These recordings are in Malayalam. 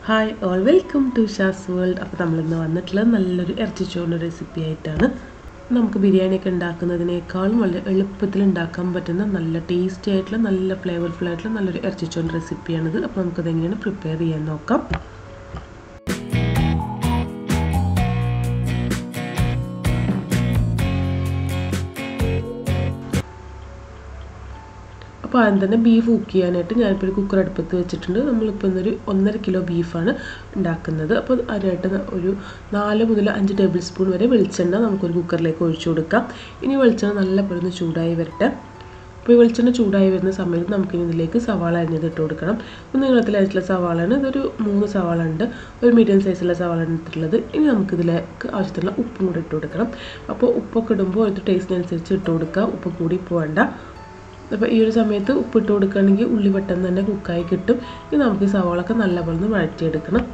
ഹായ് ഓൾ വെൽക്കം ടു ഷാസ് വേൾഡ് അപ്പോൾ നമ്മളിന്ന് വന്നിട്ടുള്ളത് നല്ലൊരു ഇറച്ചിച്ചോറിൻ്റെ റെസിപ്പി ആയിട്ടാണ് നമുക്ക് ബിരിയാണിയൊക്കെ ഉണ്ടാക്കുന്നതിനേക്കാളും വളരെ എളുപ്പത്തിൽ ഉണ്ടാക്കാൻ പറ്റുന്ന നല്ല ടേസ്റ്റി ആയിട്ടുള്ള നല്ല ഫ്ലേവർഫുൾ ആയിട്ടുള്ള നല്ലൊരു ഇറച്ചിച്ചോറിൻ്റെ റെസിപ്പിയാണിത് അപ്പോൾ നമുക്കത് എങ്ങനെയാണ് പ്രിപ്പയർ ചെയ്യാൻ നോക്കാം അപ്പോൾ ആദ്യം തന്നെ ബീഫ് കുക്ക് ചെയ്യാനായിട്ട് ഞാനിപ്പോൾ ഒരു കുക്കർ അടുപ്പത്ത് വെച്ചിട്ടുണ്ട് നമ്മളിപ്പോൾ ഇന്നൊരു ഒന്നര കിലോ ബീഫാണ് ഉണ്ടാക്കുന്നത് അപ്പോൾ അതിനായിട്ട് ഒരു നാല് മുതൽ അഞ്ച് ടേബിൾ സ്പൂൺ വരെ വെളിച്ചെണ്ണ നമുക്കൊരു കുക്കറിലേക്ക് ഒഴിച്ചു കൊടുക്കാം ഇനി വെളിച്ചെണ്ണ നല്ല പോലെ ചൂടായി വരട്ടെ അപ്പോൾ ഈ വെളിച്ചെണ്ണ ചൂടായി വരുന്ന സമയത്ത് നമുക്കിനി ഇതിലേക്ക് സവാള അരിഞ്ഞത് ഇട്ട് കൊടുക്കണം അപ്പോൾ നീളത്തിലായിട്ടുള്ള സവാളയാണ് ഇതൊരു മൂന്ന് സവാള ഉണ്ട് ഒരു മീഡിയം സൈസുള്ള സവാള എടുത്തിട്ടുള്ളത് ഇനി നമുക്കിതിലേക്ക് ആവശ്യത്തിനുള്ള ഉപ്പും കൂടി ഇട്ട് കൊടുക്കണം അപ്പോൾ ഉപ്പൊക്കെ ഇടുമ്പോൾ ഒരു ടേസ്റ്റിനനുസരിച്ച് ഇട്ട് കൊടുക്കുക ഉപ്പ് കൂടി പോകണ്ട അപ്പോൾ ഈ ഒരു സമയത്ത് ഉപ്പിട്ട് കൊടുക്കുകയാണെങ്കിൽ ഉള്ളി പെട്ടെന്ന് തന്നെ കുക്കായി കിട്ടും ഇനി നമുക്ക് ഈ സവാളൊക്കെ നല്ലപോലെ ഒന്ന് വഴറ്റിയെടുക്കണം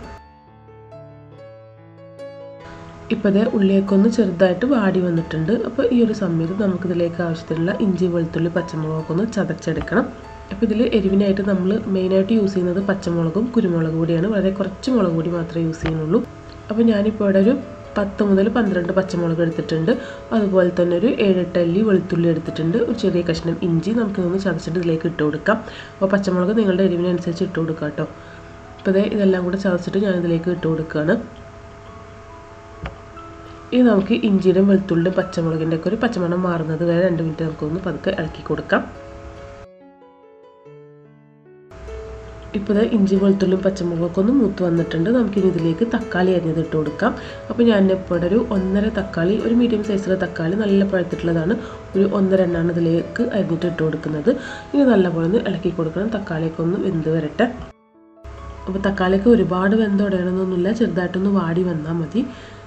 ഇപ്പോൾ അതേ ഉള്ളിയൊക്കെ ഒന്ന് ചെറുതായിട്ട് വാടി വന്നിട്ടുണ്ട് അപ്പോൾ ഈ ഒരു സമയത്ത് നമുക്കിതിലേക്ക് ആവശ്യത്തിനുള്ള ഇഞ്ചി വെളുത്തുള്ളി പച്ചമുളകൊക്കെ ഒന്ന് ചതച്ചെടുക്കണം അപ്പോൾ ഇതിൽ എരിവിനായിട്ട് നമ്മൾ മെയിനായിട്ട് യൂസ് ചെയ്യുന്നത് പച്ചമുളകും കുരുമുളക് പൊടിയാണ് വളരെ കുറച്ച് മുളക് പൊടി മാത്രമേ യൂസ് ചെയ്യുന്നുള്ളൂ അപ്പോൾ ഞാനിപ്പോൾ ഇവിടെ ഒരു പത്ത് മുതൽ പന്ത്രണ്ട് പച്ചമുളക് എടുത്തിട്ടുണ്ട് അതുപോലെ തന്നെ ഒരു ഏഴെട്ട് അല്ലി വെളുത്തുള്ളി എടുത്തിട്ടുണ്ട് ഒരു ചെറിയ കഷ്ണം ഇഞ്ചി നമുക്കിതൊന്ന് ചതച്ചിട്ട് ഇതിലേക്ക് ഇട്ട് കൊടുക്കാം അപ്പോൾ പച്ചമുളക് നിങ്ങളുടെ എരിവിനനുസരിച്ച് ഇട്ട് കൊടുക്കാം കേട്ടോ അപ്പോൾ ഇതേ ഇതെല്ലാം കൂടെ ചതച്ചിട്ട് ഞാൻ ഇതിലേക്ക് ഇട്ട് കൊടുക്കുകയാണ് ഇനി നമുക്ക് ഇഞ്ചിയുടെയും വെളുത്തുള്ളിയും പച്ചമുളകിൻ്റെ ഒക്കെ ഒരു പച്ചമണം മാറുന്നത് വരെ രണ്ട് മിനിറ്റ് നമുക്കൊന്ന് പതുക്കെ ഇളക്കി കൊടുക്കാം ഇപ്പോൾ ഇത് ഇഞ്ചി വെളുത്തുള്ളിയും പച്ചമുളകൊക്കെ ഒന്ന് മൂത്ത് വന്നിട്ടുണ്ട് നമുക്കിനി ഇതിലേക്ക് തക്കാളി അരിഞ്ഞത് ഇട്ട് കൊടുക്കാം അപ്പോൾ ഞാൻ ഇപ്പോൾ ഇവിടെ ഒരു ഒന്നര തക്കാളി ഒരു മീഡിയം സൈസിലെ തക്കാളി നല്ല പഴുത്തിട്ടുള്ളതാണ് ഒരു ഒന്നര എണ്ണാണ് ഇതിലേക്ക് അരിഞ്ഞിട്ട് ഇട്ട് കൊടുക്കുന്നത് ഇനി നല്ലപോലെ ഒന്ന് ഇളക്കി കൊടുക്കണം തക്കാളിയൊക്കെ ഒന്ന് വെന്ത് വരട്ടെ അപ്പോൾ തക്കാളിയൊക്കെ ഒരുപാട് വെന്തുടയണമെന്നൊന്നുമില്ല ചെറുതായിട്ടൊന്ന് വാടി വന്നാൽ മതി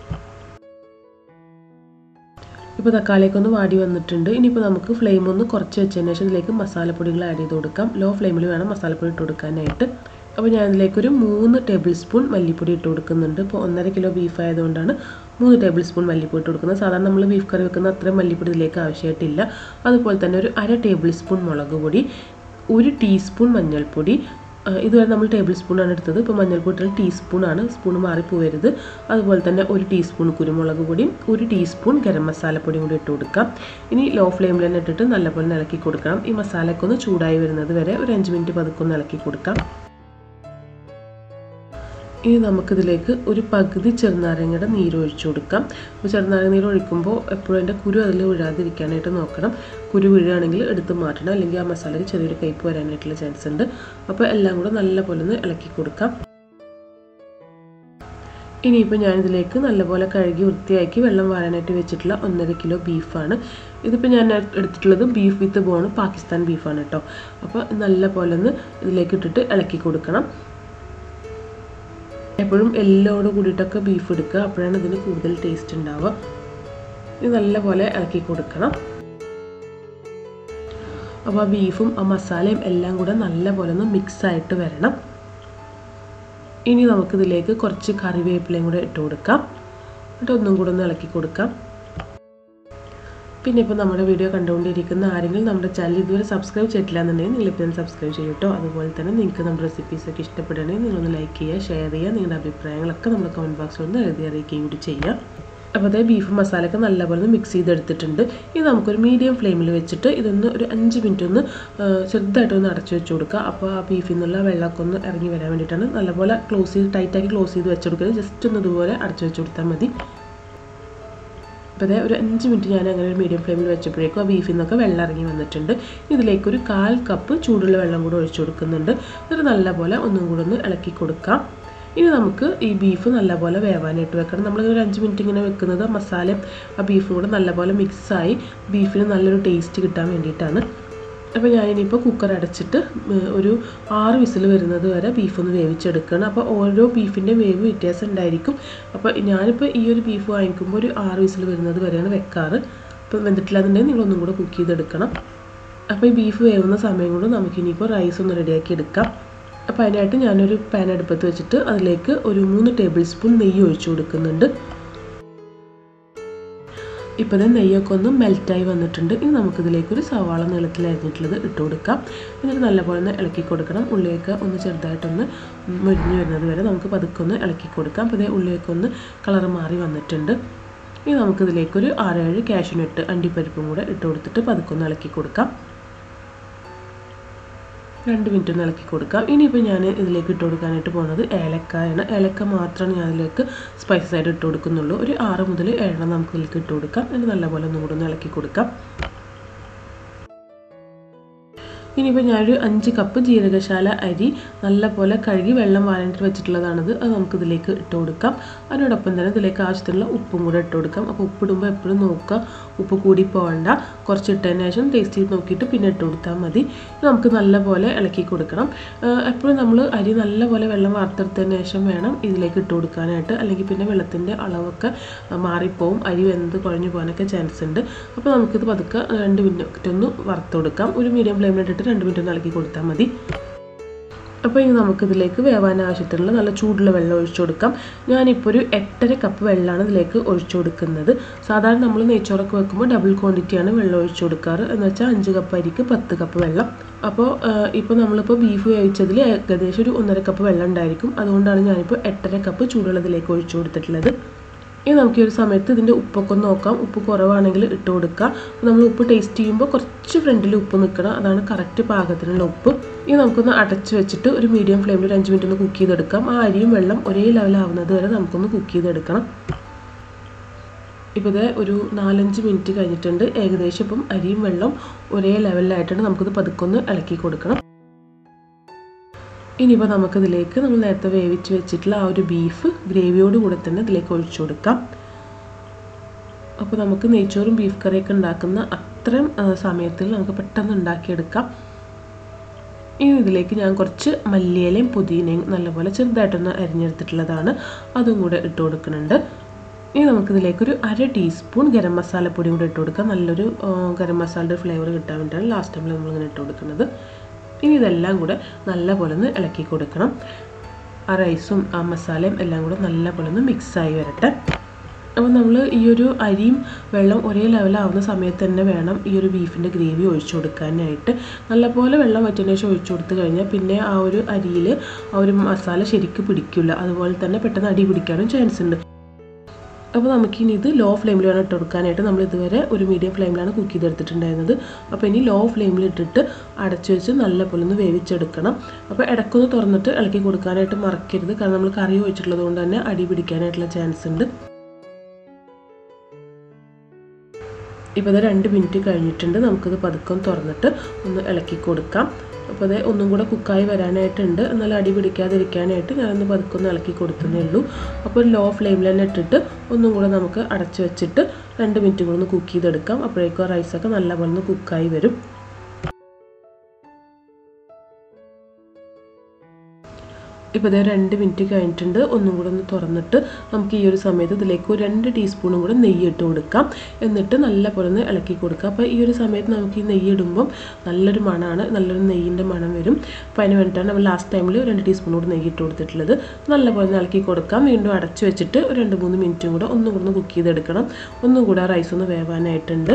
ഇപ്പോൾ തക്കാളിയൊക്കെ ഒന്ന് വാടി വന്നിട്ടുണ്ട് ഇനിയിപ്പോൾ നമുക്ക് ഫ്ലെയിം ഒന്ന് കുറച്ച് വെച്ചതിന് ശേഷം ഇതിലേക്ക് മസാലപ്പൊടികൾ ആഡ് ചെയ്ത് കൊടുക്കാം ലോ ഫ്ലെയിമിൽ വേണം മസാലപ്പൊടി ഇട്ട് കൊടുക്കാനായിട്ട് അപ്പോൾ ഞാൻ ഇതിലേക്കൊരു മൂന്ന് ടേബിൾ സ്പൂൺ മല്ലിപ്പൊടി ഇട്ട് കൊടുക്കുന്നുണ്ട് ഇപ്പോൾ ഒന്നര കിലോ ബീഫ് ആയതുകൊണ്ടാണ് മൂന്ന് ടേബിൾ സ്പൂൺ മല്ലിപ്പൊടി ഇട്ട് കൊടുക്കുന്നത് സാധാരണ നമ്മൾ ബീഫ് കറി വെക്കുന്ന അത്രയും മല്ലിപ്പൊടി ഇതിലേക്ക് ആവശ്യമായിട്ടില്ല അതുപോലെ തന്നെ ഒരു അര ടേബിൾ സ്പൂൺ മുളക് പൊടി ഒരു ടീസ്പൂൺ മഞ്ഞൾപ്പൊടി ഇതുവരെ നമ്മൾ ടേബിൾ സ്പൂണാണ് എടുത്തത് ഇപ്പോൾ മഞ്ഞൾപ്പൊടി ടീസ്പൂണാണ് സ്പൂൺ മാറിപ്പോവരുത് അതുപോലെ തന്നെ ഒരു ടീസ്പൂൺ കുരുമുളക് പൊടിയും ഒരു ടീസ്പൂൺ ഗരം മസാലപ്പൊടിയും കൂടി ഇട്ട് കൊടുക്കാം ഇനി ലോ ഫ്ലെയിമിൽ തന്നെ ഇട്ടിട്ട് നല്ലപോലെ ഇളക്കി കൊടുക്കണം ഈ മസാലയൊക്കെ ഒന്ന് ചൂടായി വരുന്നത് വരെ ഒരു അഞ്ച് മിനിറ്റ് പതുക്കൊന്ന് ഇളക്കി കൊടുക്കാം ഇനി നമുക്കിതിലേക്ക് ഒരു പകുതി ചെറുനാരങ്ങയുടെ നീര് ഒഴിച്ചു കൊടുക്കാം അപ്പോൾ ചെറുനാരങ്ങ നീര് ഒഴിക്കുമ്പോൾ എപ്പോഴും അതിൻ്റെ കുരു അതിൽ വീഴാതിരിക്കാനായിട്ട് നോക്കണം കുരു വീഴുകയാണെങ്കിൽ എടുത്ത് മാറ്റണം അല്ലെങ്കിൽ ആ മസാലയ്ക്ക് ചെറിയൊരു കയ്പ്പ് വരാനായിട്ടുള്ള ചാൻസ് ഉണ്ട് അപ്പോൾ എല്ലാം കൂടെ നല്ലപോലെ ഒന്ന് ഇളക്കി കൊടുക്കാം ഇനിയിപ്പോൾ ഞാനിതിലേക്ക് നല്ലപോലെ കഴുകി വൃത്തിയാക്കി വെള്ളം വാരാനായിട്ട് വെച്ചിട്ടുള്ള ഒന്നര കിലോ ബീഫാണ് ഇതിപ്പോൾ ഞാൻ എടുത്തിട്ടുള്ളത് ബീഫ് വിത്ത് ബോൺ പാകിസ്ഥാൻ ബീഫാണ് കേട്ടോ അപ്പോൾ നല്ലപോലെ ഒന്ന് ഇതിലേക്ക് ഇട്ടിട്ട് ഇളക്കി കൊടുക്കണം എപ്പോഴും എല്ലോട് കൂടിയിട്ടൊക്കെ ബീഫ് എടുക്കുക അപ്പോഴാണ് ഇതിന് കൂടുതൽ ടേസ്റ്റ് ഉണ്ടാവുക ഇത് നല്ലപോലെ ഇളക്കി കൊടുക്കണം അപ്പോൾ ആ ബീഫും ആ മസാലയും എല്ലാം കൂടെ നല്ലപോലെ ഒന്ന് മിക്സ് ആയിട്ട് വരണം ഇനി നമുക്കിതിലേക്ക് കുറച്ച് കറിവേപ്പിലയും കൂടെ ഇട്ട് കൊടുക്കാം എന്നിട്ട് ഒന്നും കൂടെ ഒന്ന് ഇളക്കി കൊടുക്കാം പിന്നെ ഇപ്പോൾ നമ്മുടെ വീഡിയോ കണ്ടുകൊണ്ടിരിക്കുന്ന ആരെങ്കിലും നമ്മുടെ ചാനൽ ഇതുവരെ സബ്സ്ക്രൈബ് ചെയ്തിട്ടില്ല എന്നുണ്ടെങ്കിൽ നിങ്ങളിപ്പോൾ ഒന്ന് സബ്സ്ക്രൈബ് ചെയ്യും കേട്ടോ അതുപോലെ തന്നെ നിങ്ങൾക്ക് നമ്മുടെ റെസിപ്പീസൊക്കെ ഇഷ്ടപ്പെടുകയാണെങ്കിൽ നിങ്ങളൊന്ന് ലൈക്ക് ചെയ്യുക ഷെയർ ചെയ്യുക നിങ്ങളുടെ അഭിപ്രായങ്ങളൊക്കെ നമ്മുടെ കമൻറ്റ് ബോക്സിൽ ഒന്ന് എഴുതി അറിയിക്കുകയും കൂടി ചെയ്യുക അപ്പോൾ അതേ ബീഫ് മസാലയൊക്കെ നല്ലപോലെ മിക്സ് ചെയ്തെടുത്തിട്ടുണ്ട് ഇത് നമുക്കൊരു മീഡിയം ഫ്ലെയിമിൽ വെച്ചിട്ട് ഇതൊന്ന് ഒരു അഞ്ച് മിനിറ്റ് ഒന്ന് ചെറുതായിട്ടൊന്ന് അടച്ചു വെച്ച് കൊടുക്കുക അപ്പോൾ ആ ബീഫിൽ നിന്നുള്ള വെള്ളമൊക്കെ ഒന്ന് ഇറങ്ങി വരാൻ വേണ്ടിയിട്ടാണ് നല്ലപോലെ ക്ലോസ് ചെയ്ത് ടൈറ്റാക്കി ക്ലോസ് ചെയ്ത് വെച്ച് കൊടുക്കുന്നത് ജസ്റ്റ് ഒന്ന് ഇതുപോലെ അടച്ചു വെച്ച് കൊടുത്താൽ മതി അപ്പോൾ അതേ ഒരു അഞ്ച് മിനിറ്റ് ഞാൻ അങ്ങനെ ഒരു മീഡിയം ഫ്ലെയിമിൽ വെച്ചപ്പോഴേക്കും ആ ബീഫിൽ നിന്നൊക്കെ വെള്ളം ഇറങ്ങി വന്നിട്ടുണ്ട് ഇതിലേക്ക് ഒരു കാൽ കപ്പ് ചൂടുള്ള വെള്ളം കൂടെ ഒഴിച്ചു കൊടുക്കുന്നുണ്ട് എന്നിട്ട് നല്ലപോലെ ഒന്നും കൂടെ ഒന്ന് ഇളക്കി കൊടുക്കാം ഇനി നമുക്ക് ഈ ബീഫ് നല്ലപോലെ വേവാനായിട്ട് വെക്കണം നമ്മൾ ഒരു അഞ്ച് മിനിറ്റ് ഇങ്ങനെ വെക്കുന്നത് മസാലയും ആ ബീഫും കൂടെ നല്ലപോലെ മിക്സായി ബീഫിന് നല്ലൊരു ടേസ്റ്റ് കിട്ടാൻ വേണ്ടിയിട്ടാണ് അപ്പോൾ ഞാനിനിയിപ്പോൾ കുക്കർ അടച്ചിട്ട് ഒരു ആറ് വിസിൽ വരുന്നത് വരെ ബീഫ് ഒന്ന് വേവിച്ചെടുക്കണം അപ്പോൾ ഓരോ ബീഫിൻ്റെ വേവ് വ്യത്യാസം ഉണ്ടായിരിക്കും അപ്പോൾ ഞാനിപ്പോൾ ഈ ഒരു ബീഫ് വാങ്ങിക്കുമ്പോൾ ഒരു ആറ് വിസിൽ വരുന്നത് വരെയാണ് വെക്കാറ് അപ്പോൾ വെന്തിട്ടില്ലാന്നുണ്ടെങ്കിൽ നിങ്ങളൊന്നും കൂടെ കുക്ക് ചെയ്തെടുക്കണം അപ്പോൾ ഈ ബീഫ് വേവുന്ന സമയം കൊണ്ട് നമുക്കിനിയിപ്പോൾ റൈസ് ഒന്ന് റെഡിയാക്കി എടുക്കാം അപ്പോൾ അതിനായിട്ട് ഞാനൊരു പാൻ അടുപ്പത്ത് വെച്ചിട്ട് അതിലേക്ക് ഒരു മൂന്ന് ടേബിൾ സ്പൂൺ നെയ്യ് ഒഴിച്ചു കൊടുക്കുന്നുണ്ട് ഇപ്പോൾ ഇത് നെയ്യൊക്കെ ഒന്ന് മെൽറ്റായി വന്നിട്ടുണ്ട് ഇനി നമുക്കിതിലേക്ക് ഒരു സവാള നീളത്തിൽ അരിഞ്ഞിട്ടുള്ളത് ഇട്ട് കൊടുക്കാം എന്നിട്ട് നല്ലപോലെ ഒന്ന് ഇളക്കി കൊടുക്കണം ഉള്ളിയൊക്കെ ഒന്ന് ചെറുതായിട്ടൊന്ന് മുരിഞ്ഞ് വരുന്നത് വരെ നമുക്ക് പതുക്കെ ഒന്ന് ഇളക്കി കൊടുക്കാം അപ്പോൾ ഇതേ ഉള്ളിയൊക്കെ ഒന്ന് കളർ മാറി വന്നിട്ടുണ്ട് ഇനി നമുക്കിതിലേക്കൊരു ആറേഴ് കാഷ്യൂനട്ട് അണ്ടിപ്പരിപ്പും കൂടെ ഇട്ട് കൊടുത്തിട്ട് പതുക്കെ ഒന്ന് ഇളക്കി കൊടുക്കാം രണ്ട് മിനിറ്റ് ഒന്ന് ഇളക്കി കൊടുക്കാം ഇനിയിപ്പോൾ ഞാൻ ഇതിലേക്ക് ഇട്ട് കൊടുക്കാനായിട്ട് പോകുന്നത് ഏലക്കായാണ് ഏലക്ക മാത്രമാണ് ഞാൻ അതിലേക്ക് സ്പൈസസ് ആയിട്ട് ഇട്ട് കൊടുക്കുന്നുള്ളൂ ഒരു ആറ് മുതൽ ഏഴെണ്ണം നമുക്ക് ഇതിലേക്ക് ഇട്ട് കൊടുക്കാം എന്നിട്ട് നല്ലപോലെ ഒന്നും കൂടെ ഒന്ന് ഇളക്കി കൊടുക്കാം ഇനിയിപ്പോൾ ഞാനൊരു അഞ്ച് കപ്പ് ജീരകശാല അരി നല്ലപോലെ കഴുകി വെള്ളം വാരാനായിട്ട് വെച്ചിട്ടുള്ളതാണത് അത് നമുക്ക് ഇതിലേക്ക് ഇട്ട് കൊടുക്കാം അതിനോടൊപ്പം തന്നെ ഇതിലേക്ക് ആവശ്യത്തിനുള്ള ഉപ്പും കൂടെ ഇട്ട് കൊടുക്കാം അപ്പോൾ ഉപ്പിടുമ്പോൾ എപ്പോഴും നോക്കുക ഉപ്പ് കൂടി പോകണ്ട കുറച്ച് ഇട്ടതിന് ശേഷം ടേസ്റ്റ് ചെയ്ത് നോക്കിയിട്ട് പിന്നെ ഇട്ട് കൊടുത്താൽ മതി നമുക്ക് നല്ലപോലെ ഇളക്കി കൊടുക്കണം എപ്പോഴും നമ്മൾ അരി നല്ലപോലെ വെള്ളം വാർത്തെടുത്തതിന് ശേഷം വേണം ഇതിലേക്ക് ഇട്ട് കൊടുക്കാനായിട്ട് അല്ലെങ്കിൽ പിന്നെ വെള്ളത്തിൻ്റെ അളവൊക്കെ മാറിപ്പോവും അരി വെന്ത് കുഴഞ്ഞു പോകാനൊക്കെ ചാൻസ് ഉണ്ട് അപ്പോൾ നമുക്കിത് പതുക്കെ രണ്ട് മിനിറ്റ് ഒന്ന് വറുത്ത് കൊടുക്കാം ഒരു മീഡിയം ഫ്ലെയിമിലിട്ടിട്ട് രണ്ട് മിനിറ്റ് ഒന്ന് ഇളക്കി കൊടുത്താൽ മതി അപ്പോൾ ഇനി നമുക്കിതിലേക്ക് വേവാൻ ആവശ്യത്തിനുള്ള നല്ല ചൂടുള്ള വെള്ളം ഒഴിച്ചു കൊടുക്കാം ഞാനിപ്പോൾ ഒരു എട്ടര കപ്പ് വെള്ളമാണ് ഇതിലേക്ക് ഒഴിച്ചു കൊടുക്കുന്നത് സാധാരണ നമ്മൾ നെയ്ച്ചോറൊക്കെ വെക്കുമ്പോൾ ഡബിൾ ക്വാണ്ടിറ്റിയാണ് വെള്ളം ഒഴിച്ചു കൊടുക്കാറ് എന്ന് വെച്ചാൽ അഞ്ച് കപ്പ് അരിക്ക് പത്ത് കപ്പ് വെള്ളം അപ്പോൾ ഇപ്പോൾ നമ്മളിപ്പോൾ ബീഫ് വേവിച്ചതിൽ ഏകദേശം ഒരു ഒന്നര കപ്പ് വെള്ളം ഉണ്ടായിരിക്കും അതുകൊണ്ടാണ് ഞാനിപ്പോൾ എട്ടര കപ്പ് ചൂടുള്ളതിലേക്ക് ഒഴിച്ചു കൊടുത്തിട്ടുള്ളത് ഇനി നമുക്ക് ഈ ഒരു സമയത്ത് ഇതിൻ്റെ ഉപ്പൊക്കെ ഒന്ന് നോക്കാം ഉപ്പ് കുറവാണെങ്കിൽ ഇട്ട് കൊടുക്കുക നമ്മൾ ഉപ്പ് ടേസ്റ്റ് ചെയ്യുമ്പോൾ കുറച്ച് ഫ്രണ്ടിൽ ഉപ്പ് നിൽക്കണം അതാണ് കറക്റ്റ് പാകത്തിനുള്ള ഉപ്പ് ഇനി നമുക്കൊന്ന് അടച്ച് വെച്ചിട്ട് ഒരു മീഡിയം ഫ്ലെയിമിൽ ഒരു അഞ്ച് മിനിറ്റ് ഒന്ന് കുക്ക് ചെയ്തെടുക്കാം ആ അരിയും വെള്ളം ഒരേ ലെവലാവുന്നത് വരെ നമുക്കൊന്ന് കുക്ക് ചെയ്തെടുക്കണം ഇപ്പോൾ ഇത് ഒരു നാലഞ്ച് മിനിറ്റ് കഴിഞ്ഞിട്ടുണ്ട് ഏകദേശം ഇപ്പം അരിയും വെള്ളം ഒരേ ലെവലിലായിട്ടുണ്ട് നമുക്കിത് പതുക്കൊന്ന് ഇളക്കി കൊടുക്കണം ഇനിയിപ്പോൾ നമുക്കിതിലേക്ക് നമ്മൾ നേരത്തെ വേവിച്ച് വെച്ചിട്ടുള്ള ആ ഒരു ബീഫ് ഗ്രേവിയോട് കൂടെ തന്നെ ഇതിലേക്ക് ഒഴിച്ചു കൊടുക്കാം അപ്പോൾ നമുക്ക് നെയ്ച്ചോറും ബീഫ് കറിയൊക്കെ ഉണ്ടാക്കുന്ന അത്രയും സമയത്തിൽ നമുക്ക് പെട്ടെന്ന് ഉണ്ടാക്കിയെടുക്കാം ഇനി ഇതിലേക്ക് ഞാൻ കുറച്ച് മല്ലിയിലയും പുതിനയും നല്ലപോലെ ചെറുതായിട്ടൊന്ന് അരിഞ്ഞെടുത്തിട്ടുള്ളതാണ് അതും കൂടെ ഇട്ട് കൊടുക്കുന്നുണ്ട് ഇനി നമുക്കിതിലേക്കൊരു അര ടീസ്പൂൺ ഗരം മസാലപ്പൊടി കൂടെ ഇട്ട് കൊടുക്കാം നല്ലൊരു ഗരം മസാലയുടെ ഫ്ലേവർ കിട്ടാൻ വേണ്ടിയാണ് ലാസ്റ്റ് ടൈമിൽ നമ്മളിങ്ങനെ ഇട്ട് കൊടുക്കുന്നത് ഇനി ഇതെല്ലാം കൂടെ നല്ലപോലെ ഒന്ന് ഇളക്കി കൊടുക്കണം ആ റൈസും ആ മസാലയും എല്ലാം കൂടെ നല്ലപോലെ ഒന്ന് മിക്സായി വരട്ടെ അപ്പോൾ നമ്മൾ ഈ ഒരു അരിയും വെള്ളം ഒരേ ലെവലാവുന്ന സമയത്ത് തന്നെ വേണം ഈ ഒരു ബീഫിൻ്റെ ഗ്രേവി ഒഴിച്ചു കൊടുക്കാനായിട്ട് നല്ലപോലെ വെള്ളം വറ്റിയതിന് ശേഷം ഒഴിച്ചു കൊടുത്തു കഴിഞ്ഞാൽ പിന്നെ ആ ഒരു അരിയിൽ ആ ഒരു മസാല ശരിക്കും പിടിക്കില്ല അതുപോലെ തന്നെ പെട്ടെന്ന് അടി പിടിക്കാനും ചാൻസ് ഉണ്ട് അപ്പോൾ നമുക്കിനി ഇത് ലോ ഫ്ലെയിമിൽ വേണം ഇട്ട് കൊടുക്കാനായിട്ട് നമ്മൾ ഇതുവരെ ഒരു മീഡിയം ഫ്ലെയിമിലാണ് കുക്ക് ചെയ്തെടുത്തിട്ടുണ്ടായിരുന്നത് അപ്പോൾ ഇനി ലോ ഫ്ലെയിമിൽ ഇട്ടിട്ട് അടച്ചു വെച്ച് നല്ലപോലെ ഒന്ന് വേവിച്ചെടുക്കണം അപ്പോൾ ഇടയ്ക്കൊന്ന് തുറന്നിട്ട് ഇളക്കി കൊടുക്കാനായിട്ട് മറക്കരുത് കാരണം നമ്മൾ കറി ഒഴിച്ചിട്ടുള്ളത് കൊണ്ട് തന്നെ അടി പിടിക്കാനായിട്ടുള്ള ചാൻസ് ഉണ്ട് ഇപ്പോൾ ഇത് രണ്ട് മിനിറ്റ് കഴിഞ്ഞിട്ടുണ്ട് നമുക്കിത് പതുക്കം തുറന്നിട്ട് ഒന്ന് ഇളക്കി കൊടുക്കാം അപ്പോൾ അത് ഒന്നും കൂടെ കുക്കായി വരാനായിട്ടുണ്ട് എന്നാൽ അടി പിടിക്കാതിരിക്കാനായിട്ട് ഞാനൊന്ന് പതുക്കൊന്ന് ഇളക്കി കൊടുത്തതേ ഉള്ളൂ അപ്പോൾ ലോ ഫ്ലെയിമിൽ തന്നെ ഇട്ടിട്ട് ഒന്നും കൂടെ നമുക്ക് അടച്ച് വെച്ചിട്ട് രണ്ട് മിനിറ്റ് കൂടെ ഒന്ന് കുക്ക് ചെയ്തെടുക്കാം അപ്പോഴേക്കും റൈസൊക്കെ നല്ലപോലെ ഒന്ന് കുക്കായി വരും ഇപ്പോൾ ഇതേ രണ്ട് മിനിറ്റ് കഴിഞ്ഞിട്ടുണ്ട് ഒന്നും കൂടെ ഒന്ന് തുറന്നിട്ട് നമുക്ക് ഈ ഒരു സമയത്ത് ഇതിലേക്ക് ഒരു രണ്ട് ടീസ്പൂണും കൂടെ നെയ്യ് ഇട്ട് കൊടുക്കാം എന്നിട്ട് നല്ല പോലെ ഒന്ന് ഇളക്കി കൊടുക്കാം അപ്പോൾ ഈ ഒരു സമയത്ത് നമുക്ക് ഈ നെയ്യ് ഇടുമ്പം നല്ലൊരു മണമാണ് നല്ലൊരു നെയ്യിൻ്റെ മണം വരും അപ്പോൾ അതിന് വേണ്ടിയിട്ടാണ് നമ്മൾ ലാസ്റ്റ് ടൈമിൽ രണ്ട് ടീസ്പൂൺ കൂടെ നെയ്യ് ഇട്ട് കൊടുത്തിട്ടുള്ളത് നല്ല പോലെ ഒന്ന് ഇളക്കി കൊടുക്കാം വീണ്ടും അടച്ച് വെച്ചിട്ട് ഒരു രണ്ട് മൂന്ന് മിനിറ്റും കൂടെ ഒന്നും കൂടെ ഒന്ന് കുക്ക് ചെയ്തെടുക്കണം ഒന്നും കൂടെ റൈസ് ഒന്ന് വേവാനായിട്ടുണ്ട്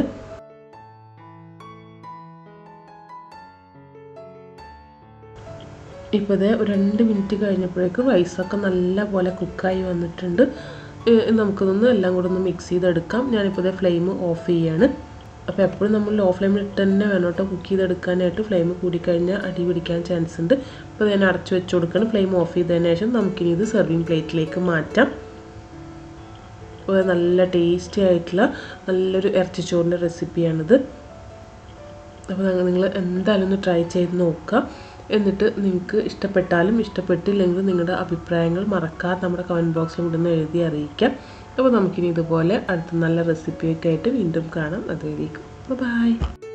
ഇപ്പോൾ ഇത് ഒരു രണ്ട് മിനിറ്റ് കഴിഞ്ഞപ്പോഴേക്കും റൈസൊക്കെ നല്ല പോലെ കുക്കായി വന്നിട്ടുണ്ട് നമുക്കിതൊന്ന് എല്ലാം കൂടെ ഒന്ന് മിക്സ് ചെയ്തെടുക്കാം ഞാനിപ്പോൾ ഇതേ ഫ്ലെയിം ഓഫ് ചെയ്യാണ് അപ്പോൾ എപ്പോഴും നമ്മൾ ലോ ഫ്ലെയിമിൽ ഇട്ട് തന്നെ വേണം കേട്ടോ കുക്ക് ചെയ്തെടുക്കാനായിട്ട് ഫ്ലെയിം കൂടിക്കഴിഞ്ഞാൽ അടി പിടിക്കാൻ ചാൻസ് ഉണ്ട് അപ്പോൾ ഞാൻ അടച്ചു വെച്ച് കൊടുക്കണം ഫ്ലെയിം ഓഫ് ചെയ്തതിന് ശേഷം നമുക്കിനി ഇത് സെർവിങ് പ്ലേറ്റിലേക്ക് മാറ്റാം അപ്പോൾ നല്ല ടേസ്റ്റി ആയിട്ടുള്ള നല്ലൊരു ഇറച്ചിച്ചോറിൻ്റെ റെസിപ്പിയാണിത് അപ്പോൾ നിങ്ങൾ എന്തായാലും ഒന്ന് ട്രൈ ചെയ്ത് നോക്കുക എന്നിട്ട് നിങ്ങൾക്ക് ഇഷ്ടപ്പെട്ടാലും ഇഷ്ടപ്പെട്ടില്ലെങ്കിലും നിങ്ങളുടെ അഭിപ്രായങ്ങൾ മറക്കാതെ നമ്മുടെ കമൻറ്റ് ബോക്സിൽ കൂടെ ഒന്ന് എഴുതി അറിയിക്കാം അപ്പോൾ നമുക്കിനി ഇതുപോലെ അടുത്ത നല്ല റെസിപ്പിയൊക്കെ ആയിട്ട് വീണ്ടും കാണാം അതുവരേക്കും ബൈ